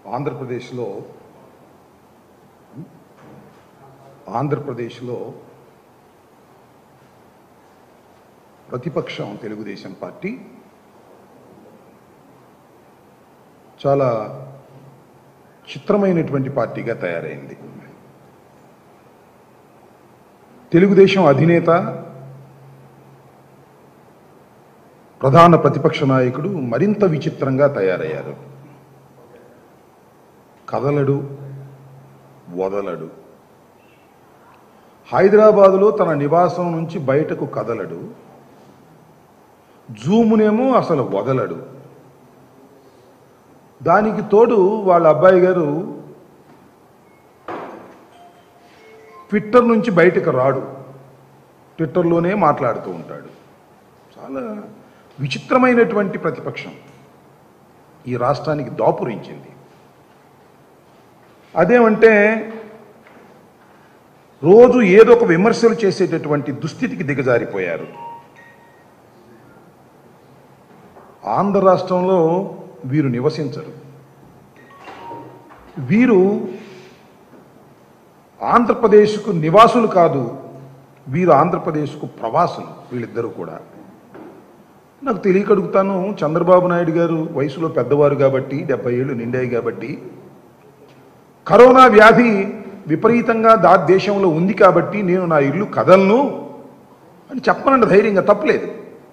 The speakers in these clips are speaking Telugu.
ఆంధ్రప్రదేశ్లో ఆంధ్రప్రదేశ్లో ప్రతిపక్షం తెలుగుదేశం పార్టీ చాలా చిత్రమైనటువంటి పార్టీగా తయారైంది తెలుగుదేశం అధినేత ప్రధాన ప్రతిపక్ష నాయకుడు మరింత విచిత్రంగా తయారయ్యారు కదలడు వదలడు హైదరాబాదులో తన నివాసం నుంచి బయటకు కదలడు జూమునేమో అసలు వదలడు దానికి తోడు వాళ్ళ అబ్బాయి గారు ట్విట్టర్ నుంచి బయటకు రాడు ట్విట్టర్లోనే మాట్లాడుతూ ఉంటాడు చాలా విచిత్రమైనటువంటి ప్రతిపక్షం ఈ రాష్ట్రానికి దాపురించింది అదేమంటే రోజు ఏదో ఒక విమర్శలు చేసేటటువంటి దుస్థితికి దిగజారిపోయారు ఆంధ్ర రాష్ట్రంలో వీరు నివసించరు వీరు ఆంధ్రప్రదేశ్కు నివాసులు కాదు వీరు ఆంధ్రప్రదేశ్కు ప్రవాసులు వీళ్ళిద్దరూ కూడా నాకు తెలియక అడుగుతాను చంద్రబాబు నాయుడు గారు వయసులో పెద్దవారు కాబట్టి డెబ్బై ఏళ్ళు నిండాయి కాబట్టి కరోనా వ్యాధి విపరీతంగా దా దేశంలో ఉంది కాబట్టి నేను నా ఇల్లు కదలను అని చెప్పనండి ధైర్యంగా తప్పలేదు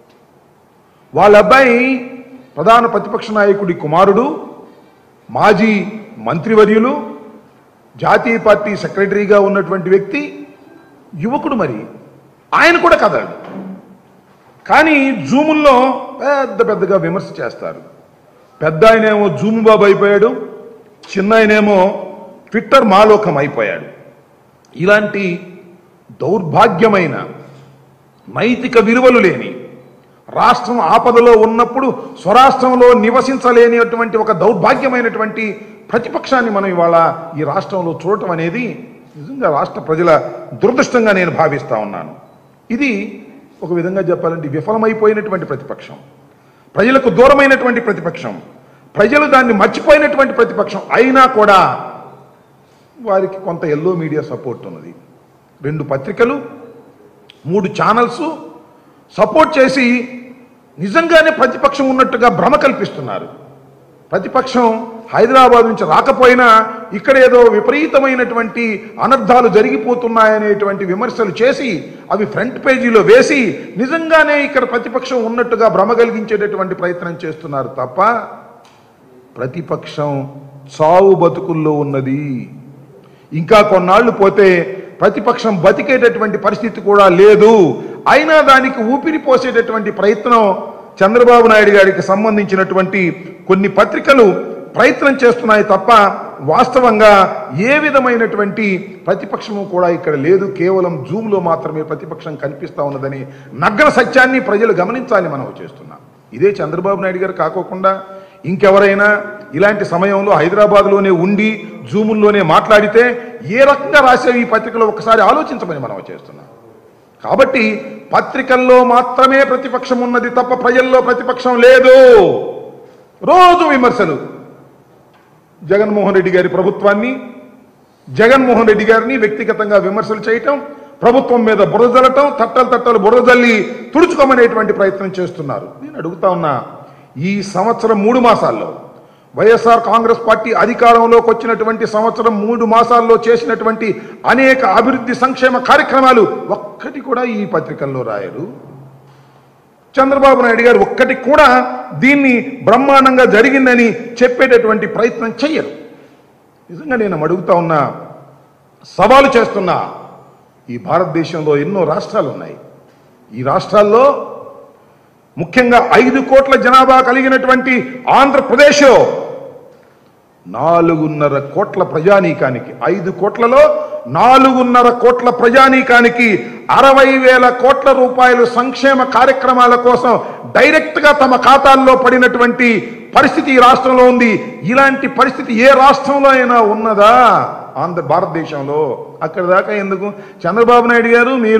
వాళ్ళ అబ్బాయి ప్రధాన ప్రతిపక్ష నాయకుడి కుమారుడు మాజీ మంత్రివర్యులు జాతీయ పార్టీ సెక్రటరీగా ఉన్నటువంటి వ్యక్తి యువకుడు మరి ఆయన కూడా కదలడు కానీ జూముల్లో పెద్ద పెద్దగా విమర్శ చేస్తారు పెద్ద ఆయనేమో జూము బాబు అయిపోయాడు చిన్న ఆయనేమో ట్విట్టర్ మాలోకం అయిపోయాడు ఇలాంటి దౌర్భాగ్యమైన నైతిక విలువలు లేని రాష్ట్రం ఆపదలో ఉన్నప్పుడు స్వరాష్ట్రంలో నివసించలేనిటువంటి ఒక దౌర్భాగ్యమైనటువంటి ప్రతిపక్షాన్ని మనం ఇవాళ ఈ రాష్ట్రంలో చూడటం అనేది నిజంగా రాష్ట్ర ప్రజల దురదృష్టంగా నేను భావిస్తా ఉన్నాను ఇది ఒక విధంగా చెప్పాలంటే విఫలమైపోయినటువంటి ప్రతిపక్షం ప్రజలకు దూరమైనటువంటి ప్రతిపక్షం ప్రజలు దాన్ని మర్చిపోయినటువంటి ప్రతిపక్షం అయినా కూడా వారికి కొంత ఎల్లో మీడియా సపోర్ట్ ఉన్నది రెండు పత్రికలు మూడు ఛానల్స్ సపోర్ట్ చేసి నిజంగానే ప్రతిపక్షం ఉన్నట్టుగా భ్రమ కల్పిస్తున్నారు ప్రతిపక్షం హైదరాబాద్ నుంచి రాకపోయినా ఇక్కడ ఏదో విపరీతమైనటువంటి అనర్థాలు జరిగిపోతున్నాయనేటువంటి విమర్శలు చేసి అవి ఫ్రంట్ పేజీలో వేసి నిజంగానే ఇక్కడ ప్రతిపక్షం ఉన్నట్టుగా భ్రమ కలిగించేటటువంటి ప్రయత్నం చేస్తున్నారు తప్ప ప్రతిపక్షం చావు బతుకుల్లో ఉన్నది ఇంకా కొన్నాళ్ళు పోతే ప్రతిపక్షం బతికేటటువంటి పరిస్థితి కూడా లేదు అయినా దానికి ఊపిరి పోసేటటువంటి ప్రయత్నం చంద్రబాబు నాయుడు గారికి సంబంధించినటువంటి కొన్ని పత్రికలు ప్రయత్నం చేస్తున్నాయి తప్ప వాస్తవంగా ఏ విధమైనటువంటి ప్రతిపక్షము కూడా ఇక్కడ లేదు కేవలం జూమ్లో మాత్రమే ప్రతిపక్షం కనిపిస్తా ఉన్నదని నగ్న సత్యాన్ని ప్రజలు గమనించాలి మనం చేస్తున్నాం ఇదే చంద్రబాబు నాయుడు గారు కాకోకుండా ఇంకెవరైనా ఇలాంటి సమయంలో హైదరాబాద్లోనే ఉండి జూముల్లోనే మాట్లాడితే ఏ రకంగా రాసే ఈ పత్రికలో ఒకసారి ఆలోచించమని మనం చేస్తున్నాం కాబట్టి పత్రికల్లో మాత్రమే ప్రతిపక్షం ఉన్నది తప్ప ప్రజల్లో ప్రతిపక్షం లేదు రోజు విమర్శలు జగన్మోహన్ రెడ్డి గారి ప్రభుత్వాన్ని జగన్మోహన్ రెడ్డి గారిని వ్యక్తిగతంగా విమర్శలు చేయటం ప్రభుత్వం మీద బురద జల్లటం తట్టలు తట్టలు బురద జల్లి తుడుచుకోమనేటువంటి ప్రయత్నం చేస్తున్నారు నేను అడుగుతా ఉన్నా ఈ సంవత్సరం మూడు మాసాల్లో వైఎస్ఆర్ కాంగ్రెస్ పార్టీ అధికారంలోకి వచ్చినటువంటి సంవత్సరం మూడు మాసాల్లో చేసినటువంటి అనేక అభివృద్ధి సంక్షేమ కార్యక్రమాలు ఒక్కటి కూడా ఈ పత్రికల్లో రాయరు చంద్రబాబు నాయుడు గారు ఒక్కటి కూడా దీన్ని బ్రహ్మాండంగా జరిగిందని చెప్పేటటువంటి ప్రయత్నం చెయ్యరు నిజంగా నేను అడుగుతా ఉన్నా సవాలు చేస్తున్నా ఈ భారతదేశంలో ఎన్నో రాష్ట్రాలు ఉన్నాయి ఈ రాష్ట్రాల్లో ముఖ్యంగా ఐదు కోట్ల జనాభా కలిగినటువంటి ఆంధ్రప్రదేశ్ నాలుగున్నర కోట్ల ప్రజానీకానికి ఐదు కోట్లలో నాలుగున్నర కోట్ల ప్రజానీకానికి అరవై వేల కోట్ల రూపాయలు సంక్షేమ కార్యక్రమాల కోసం డైరెక్ట్ గా తమ ఖాతాల్లో పడినటువంటి పరిస్థితి ఈ రాష్ట్రంలో ఉంది ఇలాంటి పరిస్థితి ఏ రాష్ట్రంలో అయినా ఉన్నదా ఆంధ్ర భారతదేశంలో అక్కడ దాకా ఎందుకు చంద్రబాబు నాయుడు గారు మీరు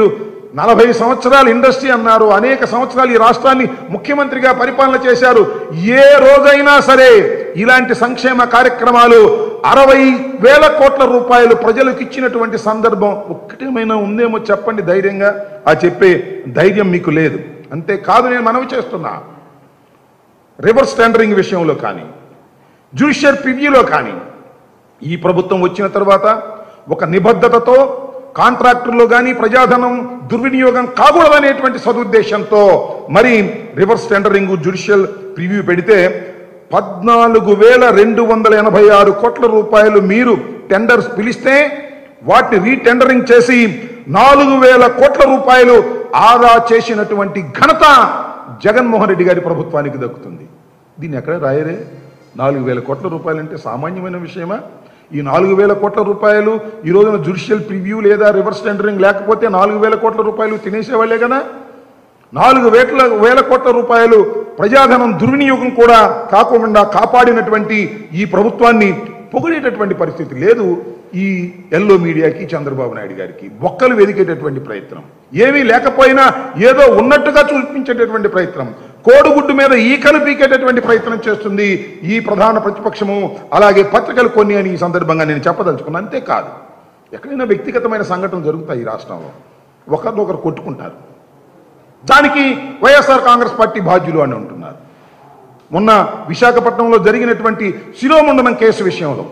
నలభై సంవత్సరాలు ఇండస్ట్రీ అన్నారు అనేక సంవత్సరాలు ఈ రాష్ట్రాన్ని ముఖ్యమంత్రిగా పరిపాలన చేశారు ఏ రోజైనా సరే ఇలాంటి సంక్షేమ కార్యక్రమాలు అరవై వేల కోట్ల రూపాయలు ప్రజలకు ఇచ్చినటువంటి సందర్భం ఒక్కటేమైనా ఉందేమో చెప్పండి ధైర్యంగా ఆ చెప్పే ధైర్యం మీకు లేదు అంతేకాదు నేను మనవి చేస్తున్నా రివర్స్ టెండరింగ్ విషయంలో కానీ జ్యుడిషియల్ ప్రివ్యూలో కానీ ఈ ప్రభుత్వం వచ్చిన తర్వాత ఒక నిబద్ధతతో కాంట్రాక్టుల్లో కానీ ప్రజాధనం దుర్వినియోగం కాకూడదనేటువంటి సదుద్దేశంతో మరి రివర్స్ టెండరింగ్ జ్యుడిషియల్ ప్రివ్యూ పెడితే పద్నాలుగు వేల రెండు వందల ఎనభై ఆరు కోట్ల రూపాయలు మీరు టెండర్స్ పిలిస్తే వాటిని రీటెండరింగ్ చేసి నాలుగు వేల కోట్ల రూపాయలు ఆదా చేసినటువంటి ఘనత జగన్మోహన్ రెడ్డి గారి ప్రభుత్వానికి దక్కుతుంది దీన్ని ఎక్కడ రాయరే నాలుగు వేల కోట్ల రూపాయలు అంటే సామాన్యమైన విషయమా ఈ నాలుగు వేల కోట్ల రూపాయలు ఈ రోజున జుడిషియల్ ప్రివ్యూ లేదా రివర్స్ టెండరింగ్ లేకపోతే నాలుగు వేల కోట్ల రూపాయలు తినేసేవాళ్లే కదా నాలుగు వేల వేల కోట్ల రూపాయలు ప్రజాధనం దుర్వినియోగం కూడా కాకుండా కాపాడినటువంటి ఈ ప్రభుత్వాన్ని పొగిడేటటువంటి పరిస్థితి లేదు ఈ ఎల్లో మీడియాకి చంద్రబాబు నాయుడు గారికి బొక్కలు వెదికేటటువంటి ప్రయత్నం ఏమీ లేకపోయినా ఏదో ఉన్నట్టుగా చూపించేటటువంటి ప్రయత్నం కోడిగుడ్డు మీద ఈకలు పీకేటటువంటి ప్రయత్నం చేస్తుంది ఈ ప్రధాన ప్రతిపక్షము అలాగే పత్రికలు కొన్ని అని ఈ సందర్భంగా నేను చెప్పదలుచుకున్నాను అంతేకాదు ఎక్కడైనా వ్యక్తిగతమైన సంఘటనలు జరుగుతాయి ఈ రాష్ట్రంలో ఒకరినొకరు కొట్టుకుంటారు దానికి వైఎస్ఆర్ కాంగ్రెస్ పార్టీ బాధ్యులు అని ఉంటున్నారు మొన్న విశాఖపట్నంలో జరిగినటువంటి శిరోమండనం కేసు విషయంలో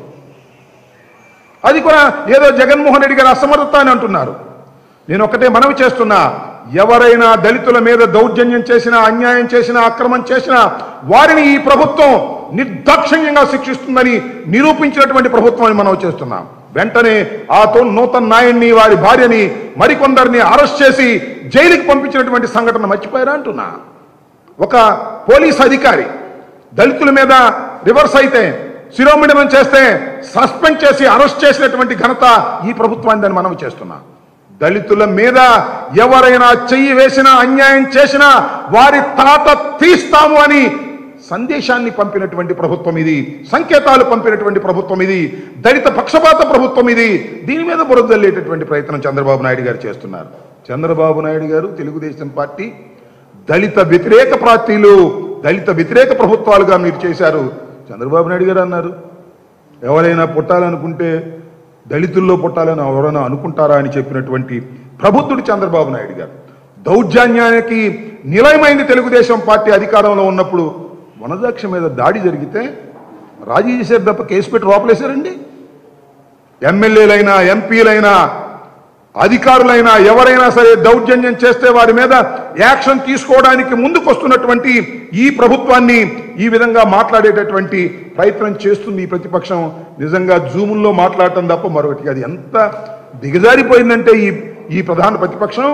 అది కూడా ఏదో జగన్మోహన్ రెడ్డి గారు అసమర్థత అని అంటున్నారు నేను ఒకటే మనవి చేస్తున్నా ఎవరైనా దళితుల మీద దౌర్జన్యం చేసినా అన్యాయం చేసినా అక్రమం చేసినా వారిని ఈ ప్రభుత్వం నిర్దాక్షిణ్యంగా శిక్షిస్తుందని నిరూపించినటువంటి ప్రభుత్వాన్ని మనం చేస్తున్నాం వెంటనే ఆ తో నూతన్ నాయుడిని వారి భార్యని మరికొందరిని అరెస్ట్ చేసి జైలుకి పంపించినటువంటి సంఘటన మర్చిపోయారా అంటున్నా ఒక పోలీస్ అధికారి దళితుల మీద రివర్స్ అయితే శిరోమిడనం చేస్తే సస్పెండ్ చేసి అరెస్ట్ చేసినటువంటి ఘనత ఈ ప్రభుత్వాన్ని మనం చేస్తున్నాం దళితుల మీద ఎవరైనా చెయ్యి వేసినా అన్యాయం చేసినా వారి తాత తీస్తాము అని సందేశాన్ని పంపినటువంటి ప్రభుత్వం ఇది సంకేతాలు పంపినటువంటి ప్రభుత్వం ఇది దళిత పక్షపాత ప్రభుత్వం ఇది దీని మీద బురదల్లేటటువంటి ప్రయత్నం చంద్రబాబు నాయుడు గారు చేస్తున్నారు చంద్రబాబు నాయుడు గారు తెలుగుదేశం పార్టీ దళిత వ్యతిరేక పార్టీలు దళిత వ్యతిరేక ప్రభుత్వాలుగా మీరు చేశారు చంద్రబాబు నాయుడు గారు అన్నారు ఎవరైనా పుట్టాలనుకుంటే దళితుల్లో పుట్టాలని ఎవరైనా అనుకుంటారా అని చెప్పినటువంటి ప్రబుద్ధుడు చంద్రబాబు నాయుడు గారు దౌర్జన్యానికి నిలయమైంది తెలుగుదేశం పార్టీ అధికారంలో ఉన్నప్పుడు వనజాక్ష మీద దాడి జరిగితే రాజీ చేశారు తప్ప కేసు పెట్టి లోపలేశారండి ఎమ్మెల్యేలైనా ఎంపీలైనా అధికారులైనా ఎవరైనా సరే దౌర్జన్యం చేస్తే వారి మీద యాక్షన్ తీసుకోవడానికి ముందుకొస్తున్నటువంటి ఈ ప్రభుత్వాన్ని ఈ విధంగా మాట్లాడేటటువంటి ప్రయత్నం చేస్తుంది ఈ ప్రతిపక్షం నిజంగా జూముల్లో మాట్లాడటం తప్ప మరొకటి అది ఎంత దిగజారిపోయిందంటే ఈ ఈ ప్రధాన ప్రతిపక్షం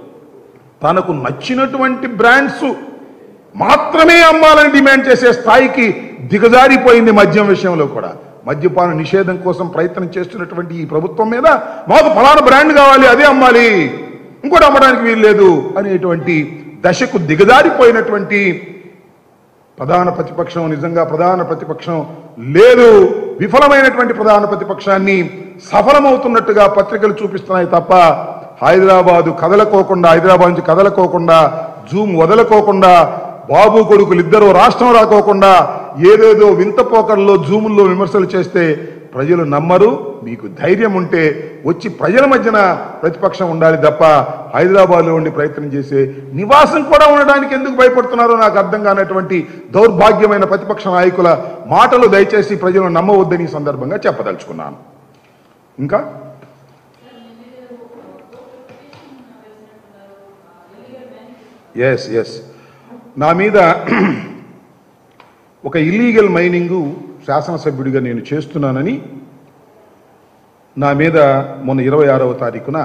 తనకు నచ్చినటువంటి బ్రాండ్స్ మాత్రమే అమ్మాలని డిమాండ్ చేసే స్థాయికి దిగజారిపోయింది మద్యం విషయంలో కూడా మద్యపాన నిషేధం కోసం ప్రయత్నం చేస్తున్నటువంటి ఈ ప్రభుత్వం మీద మాకు ఫలానా బ్రాండ్ కావాలి అదే అమ్మాలి ఇంకోటి అమ్మడానికి వీలు లేదు అనేటువంటి దశకు దిగజారిపోయినటువంటి ప్రధాన ప్రతిపక్షం నిజంగా ప్రధాన ప్రతిపక్షం లేదు విఫలమైనటువంటి ప్రధాన ప్రతిపక్షాన్ని సఫలమవుతున్నట్టుగా పత్రికలు చూపిస్తున్నాయి తప్ప హైదరాబాదు కదలకోకుండా హైదరాబాద్ నుంచి కదలకోకుండా జూమ్ వదలకోకుండా బాబు కొడుకులు ఇద్దరు రాష్ట్రం రాకోకుండా ఏదేదో వింత పోకల్లో జూముల్లో విమర్శలు చేస్తే ప్రజలు నమ్మరు మీకు ధైర్యం ఉంటే వచ్చి ప్రజల మధ్యన ప్రతిపక్షం ఉండాలి తప్ప హైదరాబాద్లో ఉండి ప్రయత్నం చేసే నివాసం కూడా ఉండడానికి ఎందుకు భయపడుతున్నారో నాకు అర్థం కానటువంటి దౌర్భాగ్యమైన ప్రతిపక్ష నాయకుల మాటలు దయచేసి ప్రజలు నమ్మవద్దని ఈ సందర్భంగా చెప్పదలుచుకున్నాను ఇంకా ఎస్ ఎస్ నా మీద ఒక ఇల్లీగల్ మైనింగు శాసనసభ్యుడిగా నేను చేస్తున్నానని నా మీద మొన్న ఇరవై ఆరవ తారీఖున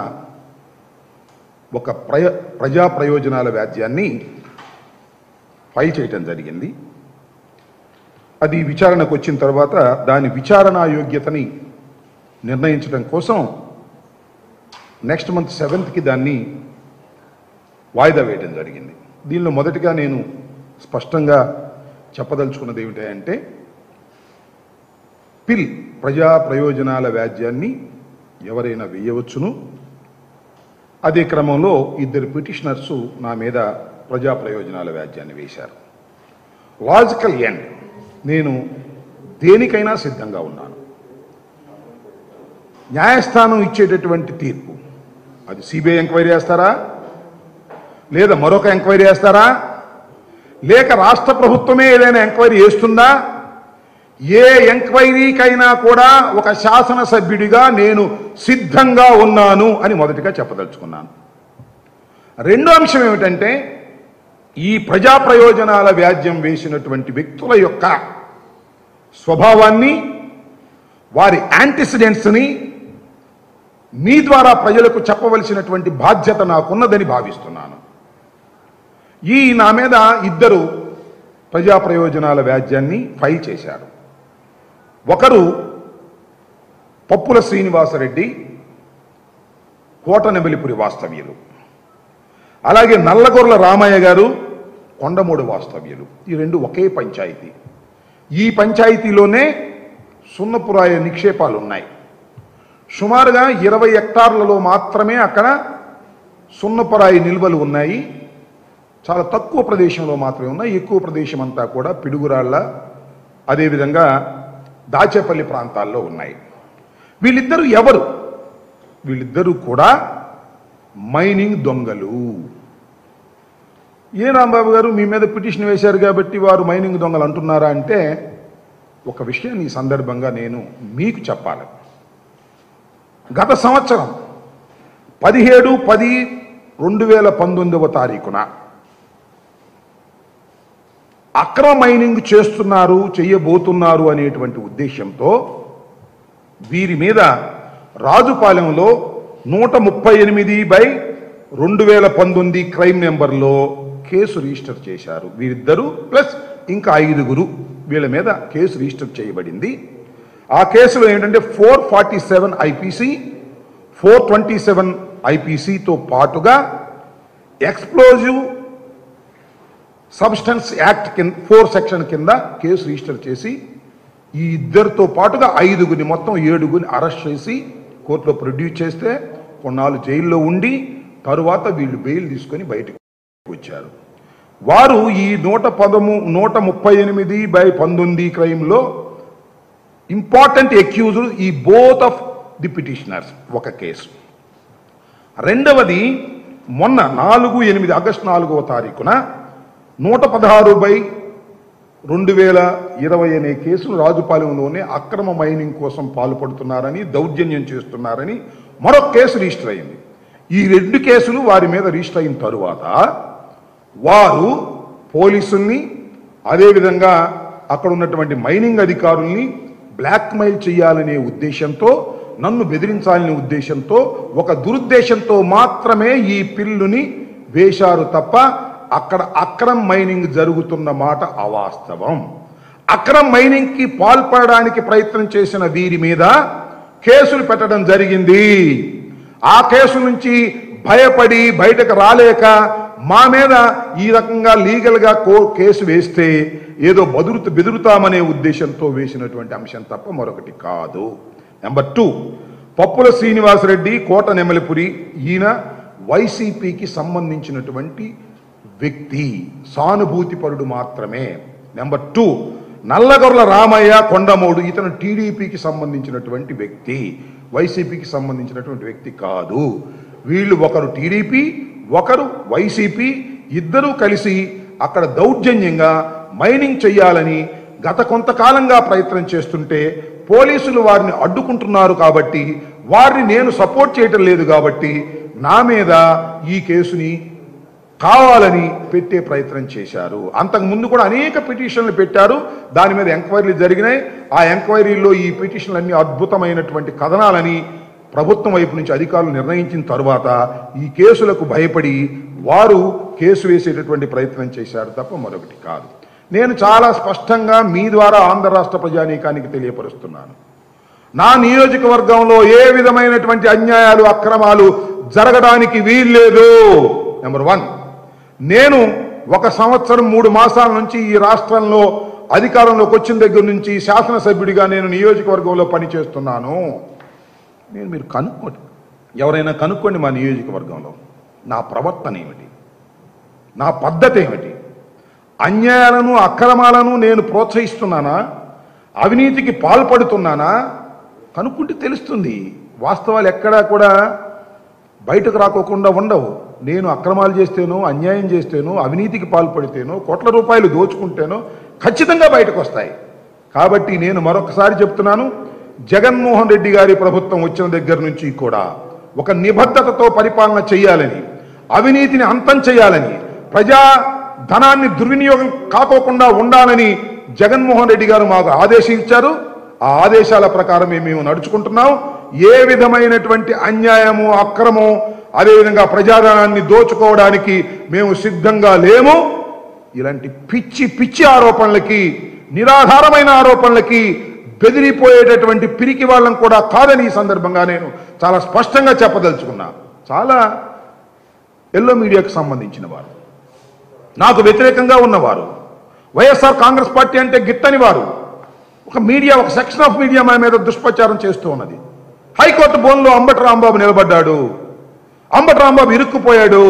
ఒక ప్రయ ప్రజా ప్రయోజనాల వ్యాజ్యాన్ని ఫైల్ చేయటం జరిగింది అది విచారణకు వచ్చిన తర్వాత దాని విచారణా యోగ్యతని నిర్ణయించడం కోసం నెక్స్ట్ మంత్ సెవెంత్కి దాన్ని వాయిదా వేయడం జరిగింది దీనిలో మొదటిగా నేను స్పష్టంగా చెప్పదలుచుకున్నది ఏమిటంటే పిల్ ప్రజా ప్రయోజనాల వ్యాజ్యాన్ని ఎవరైనా వేయవచ్చును అదే క్రమంలో ఇద్దరు పిటిషనర్స్ నా మీద ప్రజా ప్రయోజనాల వ్యాజ్యాన్ని వేశారు లాజికల్ ఎండ్ నేను దేనికైనా సిద్ధంగా ఉన్నాను న్యాయస్థానం ఇచ్చేటటువంటి తీర్పు అది సిబిఐ ఎంక్వైరీ చేస్తారా లేదా మరొక ఎంక్వైరీ చేస్తారా లేక రాష్ట్ర ప్రభుత్వమే ఏదైనా ఎంక్వైరీ చేస్తుందా ఏ ఎంక్వైరీకైనా కూడా ఒక శాసనసభ్యుడిగా నేను సిద్ధంగా ఉన్నాను అని మొదటిగా చెప్పదలుచుకున్నాను రెండో అంశం ఏమిటంటే ఈ ప్రజా ప్రయోజనాల వ్యాజ్యం వేసినటువంటి వ్యక్తుల యొక్క స్వభావాన్ని వారి యాంటిసిడెంట్స్ని మీ ద్వారా ప్రజలకు చెప్పవలసినటువంటి బాధ్యత నాకున్నదని భావిస్తున్నాను ఈ నా మీద ఇద్దరు ప్రజా ప్రయోజనాల వ్యాజ్యాన్ని ఫైల్ చేశారు ఒకరు పప్పుల శ్రీనివాసరెడ్డి కోటనెబలిపురి వాస్తవ్యులు అలాగే నల్లగొర్ల రామయ్య గారు కొండమూడు వాస్తవ్యులు ఈ రెండు ఒకే పంచాయతీ ఈ పంచాయతీలోనే సున్నపురాయ నిక్షేపాలు ఉన్నాయి సుమారుగా ఇరవై హెక్టార్లలో మాత్రమే అక్కడ సున్నపురాయి నిల్వలు ఉన్నాయి చాలా తక్కువ ప్రదేశంలో మాత్రమే ఉన్నాయి ఎక్కువ ప్రదేశం అంతా కూడా పిడుగురాళ్ళ అదేవిధంగా దాచేపల్లి ప్రాంతాల్లో ఉన్నాయి వీళ్ళిద్దరూ ఎవరు వీళ్ళిద్దరూ కూడా మైనింగ్ దొంగలు ఏ రాంబాబు గారు మీ మీద పిటిషన్ వేశారు కాబట్టి వారు మైనింగ్ దొంగలు అంటున్నారా అంటే ఒక విషయాన్ని ఈ సందర్భంగా నేను మీకు చెప్పాలి గత సంవత్సరం పదిహేడు పది రెండు వేల పంతొమ్మిదవ తారీఖున అక్రమ మైనింగ్ చేస్తున్నారు చెయ్యబోతున్నారు అనేటువంటి ఉద్దేశంతో వీరి మీద రాజుపాలెంలో నూట ముప్పై ఎనిమిది బై రెండు వేల పంతొమ్మిది క్రైమ్ నెంబర్లో కేసు రిజిస్టర్ చేశారు వీరిద్దరూ ప్లస్ ఇంకా ఐదుగురు వీళ్ళ మీద కేసు రిజిస్టర్ చేయబడింది ఆ కేసులో ఏంటంటే four forty seven IPC four twenty seven ఐపీసీతో పాటుగా ఎక్స్ప్లోజివ్ సబ్స్టెన్స్ యాక్ట్ కింద ఫోర్ సెక్షన్ కింద కేసు రిజిస్టర్ చేసి ఈ ఇద్దరితో పాటుగా ఐదుగురిని మొత్తం ఏడుగురిని అరెస్ట్ చేసి కోర్టులో ప్రొడ్యూస్ చేస్తే కొన్నాళ్ళు జైల్లో ఉండి తరువాత వీళ్ళు బెయిల్ తీసుకొని బయటకు వచ్చారు వారు ఈ నూట పదము నూట ముప్పై ఎనిమిది బై పంతొమ్మిది క్రైమ్లో ఇంపార్టెంట్ అక్యూజ్డ్ ఈ బోత్ ఆఫ్ ది పిటిషనర్స్ ఒక కేసు రెండవది మొన్న నాలుగు ఎనిమిది ఆగస్టు నాలుగవ తారీఖున నూట పదహారు బై రెండు వేల ఇరవై అనే కేసును రాజుపాలెంలోనే అక్రమ మైనింగ్ కోసం పాల్పడుతున్నారని దౌర్జన్యం చేస్తున్నారని మరొక కేసు రిజిస్టర్ అయింది ఈ రెండు కేసులు వారి మీద రిజిస్టర్ అయిన తరువాత వారు పోలీసుల్ని అదేవిధంగా అక్కడ ఉన్నటువంటి మైనింగ్ అధికారుల్ని బ్లాక్మెయిల్ చేయాలనే ఉద్దేశంతో నన్ను బెదిరించాలనే ఉద్దేశంతో ఒక దురుద్దేశంతో మాత్రమే ఈ పిల్లుని వేశారు తప్ప అక్కడ అక్రమ్ మైనింగ్ జరుగుతున్న మాట అవాస్తవం అక్రమ్ మైనింగ్ కి పాల్పడడానికి ప్రయత్నం చేసిన వీరి మీద కేసులు పెట్టడం జరిగింది ఆ కేసు నుంచి భయపడి బయటకు రాలేక మా మీద ఈ రకంగా లీగల్ గా కో కేసు వేస్తే ఏదో బదురుతూ బెదురుతామనే ఉద్దేశంతో వేసినటువంటి అంశం తప్ప మరొకటి కాదు నెంబర్ టూ పప్పుల శ్రీనివాసరెడ్డి కోట నెమలిపురి ఈయన వైసీపీకి సంబంధించినటువంటి వ్యక్తి సానుభూతిపరుడు మాత్రమే నెంబర్ టూ నల్లగొర్ల రామయ్య కొండమూడు ఇతను టీడీపీకి సంబంధించినటువంటి వ్యక్తి వైసీపీకి సంబంధించినటువంటి వ్యక్తి కాదు వీళ్ళు ఒకరు టీడీపీ ఒకరు వైసీపీ ఇద్దరూ కలిసి అక్కడ దౌర్జన్యంగా మైనింగ్ చేయాలని గత కొంతకాలంగా ప్రయత్నం చేస్తుంటే పోలీసులు వారిని అడ్డుకుంటున్నారు కాబట్టి వారిని నేను సపోర్ట్ చేయటం లేదు కాబట్టి నా మీద ఈ కేసుని కావాలని పెట్టే ప్రయత్నం చేశారు అంతకు ముందు కూడా అనేక పిటిషన్లు పెట్టారు దాని మీద ఎంక్వైరీలు జరిగినాయి ఆ ఎంక్వైరీల్లో ఈ పిటిషన్లన్నీ అద్భుతమైనటువంటి కథనాలని ప్రభుత్వం వైపు నుంచి అధికారులు నిర్ణయించిన తరువాత ఈ కేసులకు భయపడి వారు కేసు వేసేటటువంటి ప్రయత్నం చేశారు తప్ప మరొకటి కాదు నేను చాలా స్పష్టంగా మీ ద్వారా ఆంధ్ర రాష్ట్ర ప్రజానీకానికి తెలియపరుస్తున్నాను నా నియోజకవర్గంలో ఏ విధమైనటువంటి అన్యాయాలు అక్రమాలు జరగడానికి వీల్లేదు నెంబర్ వన్ నేను ఒక సంవత్సరం మూడు మాసాల నుంచి ఈ రాష్ట్రంలో అధికారంలోకి వచ్చిన దగ్గర నుంచి శాసనసభ్యుడిగా నేను నియోజకవర్గంలో పనిచేస్తున్నాను నేను మీరు కనుక్కోండి ఎవరైనా కనుక్కోండి మా నియోజకవర్గంలో నా ప్రవర్తన ఏమిటి నా పద్ధతి ఏమిటి అన్యాయాలను అక్రమాలను నేను ప్రోత్సహిస్తున్నానా అవినీతికి పాల్పడుతున్నానా కనుక్కుంటే తెలుస్తుంది వాస్తవాలు ఎక్కడా కూడా బయటకు రాకోకుండా ఉండవు నేను అక్రమాలు చేస్తేనో అన్యాయం చేస్తేనో అవినీతికి పాల్పడితేనో కోట్ల రూపాయలు దోచుకుంటేనో ఖచ్చితంగా బయటకు వస్తాయి కాబట్టి నేను మరొకసారి చెప్తున్నాను జగన్మోహన్ రెడ్డి గారి ప్రభుత్వం వచ్చిన దగ్గర నుంచి కూడా ఒక నిబద్ధతతో పరిపాలన చేయాలని అవినీతిని అంతం చేయాలని ప్రజా ధనాన్ని దుర్వినియోగం కాకోకుండా ఉండాలని జగన్మోహన్ రెడ్డి గారు మాకు ఆదేశించారు ఆ ఆదేశాల ప్రకారమే మేము నడుచుకుంటున్నాం ఏ విధమైనటువంటి అన్యాయము అక్రమం అదేవిధంగా ప్రజాధనాన్ని దోచుకోవడానికి మేము సిద్ధంగా లేము ఇలాంటి పిచ్చి పిచ్చి ఆరోపణలకి నిరాధారమైన ఆరోపణలకి బెదిరిపోయేటటువంటి పిరికి వాళ్ళం కూడా కాదని ఈ సందర్భంగా నేను చాలా స్పష్టంగా చెప్పదలుచుకున్నా చాలా ఎల్లో మీడియాకు సంబంధించిన వారు నాకు వ్యతిరేకంగా ఉన్నవారు వైఎస్ఆర్ కాంగ్రెస్ పార్టీ అంటే గిట్టని వారు ఒక మీడియా ఒక సెక్షన్ ఆఫ్ మీడియా మా మీద దుష్ప్రచారం చేస్తూ ఉన్నది హైకోర్టు బోన్లో అంబటి రాంబాబు నిలబడ్డాడు అంబటి రాంబాబు ఇరుక్కుపోయాడు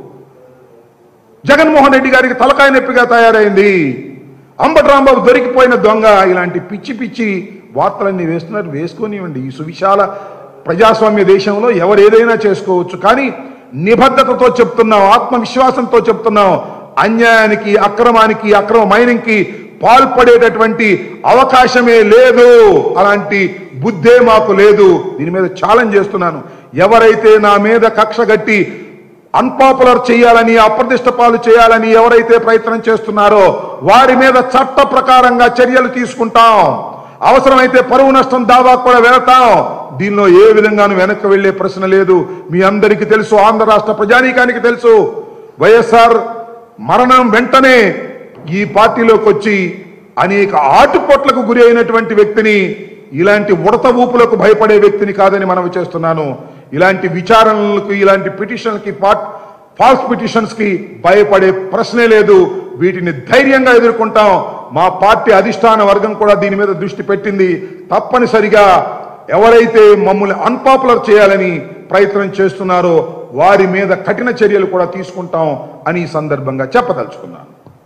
జగన్మోహన్ రెడ్డి గారికి తలకాయ నొప్పిగా తయారైంది అంబటి రాంబాబు దొరికిపోయిన దొంగ ఇలాంటి పిచ్చి పిచ్చి వార్తలన్నీ వేస్తున్నారు వేసుకొనివ్వండి ఈ సువిశాల ప్రజాస్వామ్య దేశంలో ఎవరు ఏదైనా చేసుకోవచ్చు కానీ నిబద్ధతతో చెప్తున్నాం ఆత్మవిశ్వాసంతో చెప్తున్నాం అన్యాయానికి అక్రమానికి అక్రమ మైనింగ్కి పాల్పడేటటువంటి అవకాశమే లేదు అలాంటి బుద్ధే మాకు లేదు దీని మీద ఛాలెంజ్ చేస్తున్నాను ఎవరైతే నా మీద కక్ష గట్టి అన్పాపులర్ చేయాలని అప్రతిష్ట పాలు చేయాలని ఎవరైతే ప్రయత్నం చేస్తున్నారో వారి మీద చట్ట ప్రకారంగా చర్యలు తీసుకుంటాం అవసరమైతే పరువు నష్టం దావా కూడా వెళతాం దీనిలో ఏ విధంగానూ వెనక్కి వెళ్లే ప్రశ్న లేదు మీ అందరికీ తెలుసు ఆంధ్ర రాష్ట్ర ప్రజానీకానికి తెలుసు వైఎస్ఆర్ మరణం వెంటనే ఈ పార్టీలోకి వచ్చి అనేక ఆటుపోట్లకు గురి అయినటువంటి వ్యక్తిని ఇలాంటి ఉడత ఊపులకు భయపడే వ్యక్తిని కాదని మనం చేస్తున్నాను ఇలాంటి విచారణలకు ఇలాంటి పిటిషన్లకి పాట్ ఫాల్స్ పిటిషన్స్ కి భయపడే ప్రశ్నే లేదు వీటిని ధైర్యంగా ఎదుర్కొంటాం మా పార్టీ అధిష్టాన వర్గం కూడా దీని మీద దృష్టి పెట్టింది తప్పనిసరిగా ఎవరైతే మమ్మల్ని అన్పాపులర్ చేయాలని ప్రయత్నం చేస్తున్నారో వారి మీద కఠిన చర్యలు కూడా తీసుకుంటాం అని ఈ సందర్భంగా చెప్పదలుచుకున్నాను